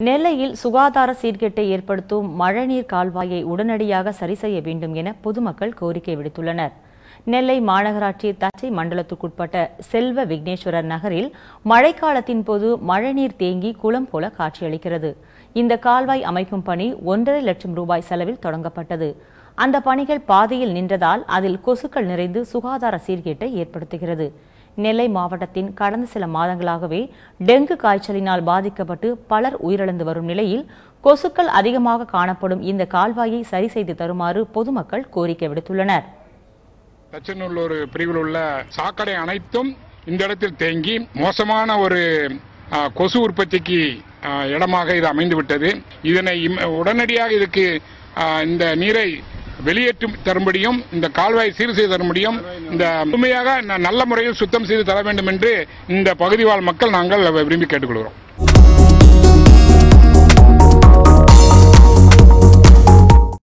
நெல்லையில் சுகாதார சீர்கேட்டை ஏற்படுத்தும் மழைநீர் கால்வாயை உடனடியாக சரி செய்ய வேண்டும் என பொதுமக்கள் கோரிக்கை விடுத்துள்ளனர் நெல்லை மாநகராட்சி தச்சை மண்டலத்துக்குட்பட்ட செல்வ விக்னேஸ்வரர் நகரில் மழைக்காலத்தின் போது மழைநீர் தேங்கி குளம் போல காட்சியளிக்கிறது இந்த கால்வாய் அமைக்கும் பணி ஒன்றரை லட்சம் ரூபாய் செலவில் தொடங்கப்பட்டது அந்த பணிகள் பாதியில் நின்றதால் அதில் கொசுக்கள் நிறைந்து சுகாதார சீர்கேட்டை ஏற்படுத்துகிறது நெல்லை மாவட்டத்தின் கடந்த சில மாதங்களாகவே டெங்கு காய்ச்சலினால் பாதிக்கப்பட்டு பலர் உயிரிழந்து வரும் நிலையில் கொசுக்கள் அதிகமாக காணப்படும் இந்த கால்வாயை சரி செய்து தருமாறு பொதுமக்கள் கோரிக்கை விடுத்துள்ளனர் தச்சநல்லூர் பிரிவில் உள்ள சாக்கடை அனைத்தும் இந்த இடத்தில் தேங்கி மோசமான ஒரு ஆ, கொசு உற்பத்திக்கு ஆ, இடமாக இது அமைந்து விட்டது இதனை இம்- உடனடியாக இதுக்கு ஆ, இந்த நீரை வெளியேற்றி தரும்படியும் இந்த கால்வாய் சீர் செய்து தரும்படியும் இந்த முழுமையாக ந- நல்ல முறையில் சுத்தம் செய்து தர வேண்டும் என்று இந்த பகுதி வாழ் மக்கள் நாங்கள் விரும்பி கேட்டுக்கொள்கிறோம்